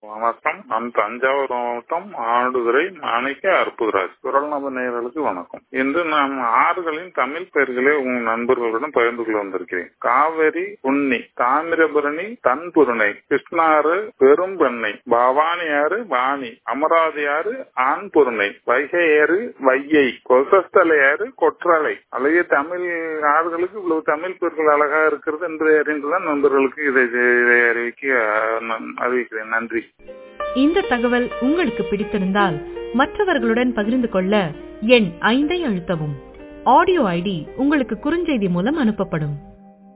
வணக்கம் நான் தஞ்சாவூர் மாவட்டம் ஆடுதுறை மாணிக்க அற்புதராஜ் குரல் நப நேயர்களுக்கு வணக்கம் இன்று நான் ஆறுகளின் தமிழ் பெயர்களை உங்கள் நண்பர்களுடன் பகிர்ந்து கொள்ள வந்திருக்கிறேன் காவிரி உன்னி தாமிரபரணி தன்புருணை கிருஷ்ணாறு பெரும்பெண்ணை பவானி ஆறு வாணி அமராவதி ஆறு ஆண்புருணை வைகை ஆறு வையை கொசஸ்தலை ஆறு கொற்றலை அழகிய தமிழ் ஆறுகளுக்கு இவ்வளவு தமிழ் பெயர்கள் அழகா இருக்கிறது என்று அறிந்துதான் நண்பர்களுக்கு இதை இதை அறிவிக்க நான் அறிவிக்கிறேன் நன்றி இந்த தகவல் உங்களுக்கு பிடித்திருந்தால் மற்றவர்களுடன் பகிர்ந்து கொள்ள எண் ஐந்தை அழுத்தவும் ஆடியோ ஐடி உங்களுக்கு குறுஞ்செய்தி மூலம் அனுப்பப்படும்